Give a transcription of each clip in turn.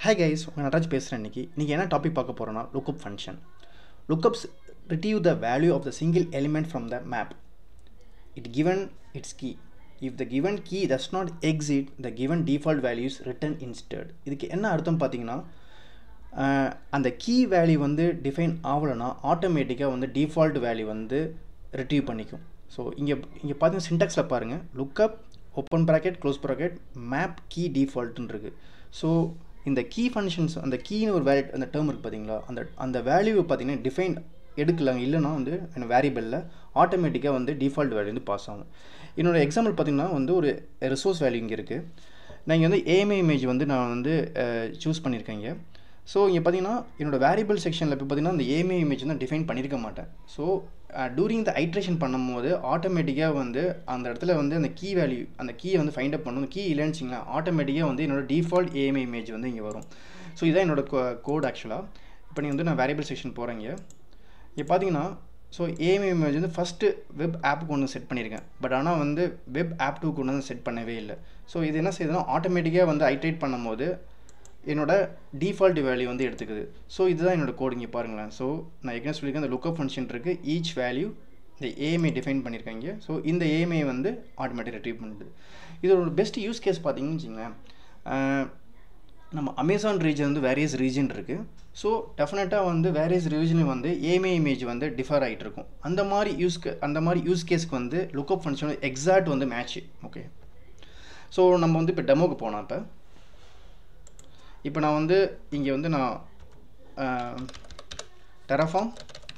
hi guys உங்கள் நடராஜ் பேசுகிறேன் இன்றைக்கி இன்றைக்கி என்ன டாபிக் பார்க்க போகிறோன்னா lookup function lookups retrieve the value of the single element from the map it given its key if the given key does not exit the given default value is written instead இதுக்கு என்ன அர்த்தம் பார்த்தீங்கன்னா அஹ், அந்த key value வந்து define ஆகலைன்னா ஆட்டோமேட்டிக்காக வந்து default value வந்து ரிட்ரீவ் பண்ணிக்கும் ஸோ இங்கே இங்கே பார்த்தீங்கன்னா சின்டாக்ஸில் பாருங்கள் lookup open bracket close bracket map key டிஃபால்ட்டுன்னு இருக்குது ஸோ இந்த கீ ஃபங்க்ஷன்ஸ் அந்த கீன்னு ஒரு வேல்யூ அந்த டேர்ம் இருக்குது பார்த்தீங்களா அந்த அந்த வேல்யூ பார்த்தீங்கன்னா டிஃபைன் எடுக்கலாங்க இல்லைன்னா வந்து வேரியபிளில் ஆட்டோமேட்டிக்காக வந்து டிஃபால்ட் வேல்யூ வந்து பாஸ் ஆகும் என்னோட எக்ஸாம்பிள் பார்த்தீங்கன்னா வந்து ஒரு ரிசோர்ஸ் வேல்யூ இங்கே இருக்குது நான் இங்கே வந்து ஏஎம்ஐ இமேஜ் வந்து நான் வந்து சூஸ் பண்ணியிருக்கேங்க ஸோ இங்கே பார்த்தீங்கன்னா என்னோட வேரியபிள் செக்ஷனில் இப்போ பார்த்தீங்கன்னா அந்த ஏஎம்ஐ இமேஜ் வந்து டிஃபைன் பண்ணியிருக்க மாட்டேன் ஸோ டூரிங் த ஐட்ரேஷன் பண்ணும்போது ஆட்டோமேட்டிக்காக வந்து அந்த இடத்துல வந்து அந்த கீ வேல்யூ அந்த கீயை வந்து ஃபைண்ட் அப் பண்ணணும் கீ இல்லைன்னு வச்சிங்களேன் ஆட்டோமேட்டிக்காக வந்து என்னோட டிஃபால்ட் ஏஎம்ஐ இமேஜ் வந்து இங்கே வரும் ஸோ இதான் என்னோட கோட் ஆக்சுவலாக இப்போ நீங்கள் வந்து நான் வேரியபிள் செக்ஷன் போகிறேங்க இங்கே பார்த்தீங்கன்னா ஸோ ஏஎம்ஐ இமேஜ் வந்து ஃபஸ்ட்டு வெப் ஆப்புக்கு ஒன்று செட் பண்ணியிருக்கேன் பட் ஆனால் வந்து வெப் ஆப் டூக்கு ஒன்று வந்து செட் பண்ணவே இல்லை ஸோ இது என்ன செய்யுதுன்னா ஆட்டோமேட்டிக்காக வந்து ஐட்ரேட் பண்ணும்போது என்னோட டிஃபால்ட் வேல்யூ வந்து எடுத்துக்குது ஸோ இதுதான் என்னோட கோட் இங்கே பாருங்களேன் ஸோ நான் ஏற்கனவே சொல்லியிருக்கேன் அந்த லுக்கப் ஃபங்க்ஷன் இருக்குது ஈச் வேல்யூ இந்த ஏஎம்ஐ டிஃபைன் பண்ணியிருக்காங்க ஸோ இந்த ஏஎம்ஐ வந்து ஆட்டோமேட்டிக் ரிட்ரீவ் பண்ணுது இதோட ஒரு பெஸ்ட் யூஸ் கேஸ் பார்த்தீங்கன்னு வச்சுங்களேன் அஹ், நம்ம அமேசான் ரீஜன் வந்து வேரியஸ் ரீஜன் இருக்குது ஸோ டெஃபினட்டாக வந்து வேரியஸ் ரீஜனில் வந்து ஏஎம்ஐ இமேஜ் வந்து டிஃபர் ஆகிட்டு இருக்கும் அந்த மாதிரி யூஸ் அந்த மாதிரி யூஸ் கேஸ்க்கு வந்து லுக்கப் ஃபங்க்ஷன் எக்ஸாக்ட் வந்து மேட்ச் ஓகே ஸோ நம்ம வந்து இப்போ டெமோக்கு போனோம் இப்போ இப்போ நான் வந்து இங்கே வந்து நான் டெரஃபார்ம்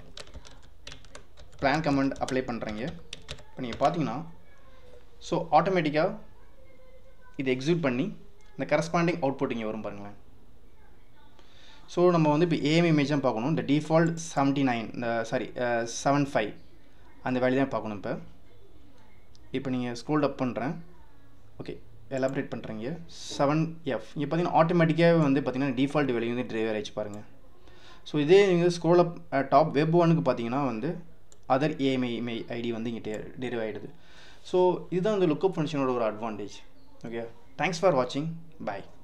பிளான் கமெண்ட் அப்ளை பண்ணுறேங்க இப்போ நீங்கள் பார்த்தீங்கன்னா ஸோ ஆட்டோமேட்டிக்காக இது எக்ஸிக்யூட் பண்ணி இந்த கரஸ்பாண்டிங் அவுட்புட் இங்கே வரும் பாருங்களேன் ஸோ நம்ம வந்து இப்போ ஏஎம் இமேஜ் தான் பார்க்கணும் இந்த டிஃபால்ட் செவன்ட்டி நைன் இந்த சாரி செவன் ஃபைவ் அந்த வேல்யூ தான் பார்க்கணும் இப்போ இப்போ நீங்கள் ஸ்க்ரோல் அப் பண்ணுறேன் ஓகே எலாபரேட் பண்ணுறீங்க செவன் எஃப் இங்கே பார்த்தீங்கன்னா ஆட்டோமேட்டிக்காகவே வந்து பார்த்தீங்கன்னா டிஃபால்ட் வேல்யூ வந்து டிரைவர் ஆயிடுச்சு பாருங்கள் ஸோ இதே நீங்கள் ஸ்க்ரோல் அப் டாப் வெப் ஒனுக்கு பார்த்தீங்கன்னா வந்து அதர் ஏஎம்ஐ இமை ஐடி வந்து இங்கே டெரிவ் ஆகிடுது ஸோ இதுதான் வந்து லுக்கப் ஃபங்க்ஷனோட ஒரு அட்வான்டேஜ் ஓகே தேங்க்ஸ் ஃபார் வாட்சிங் பாய்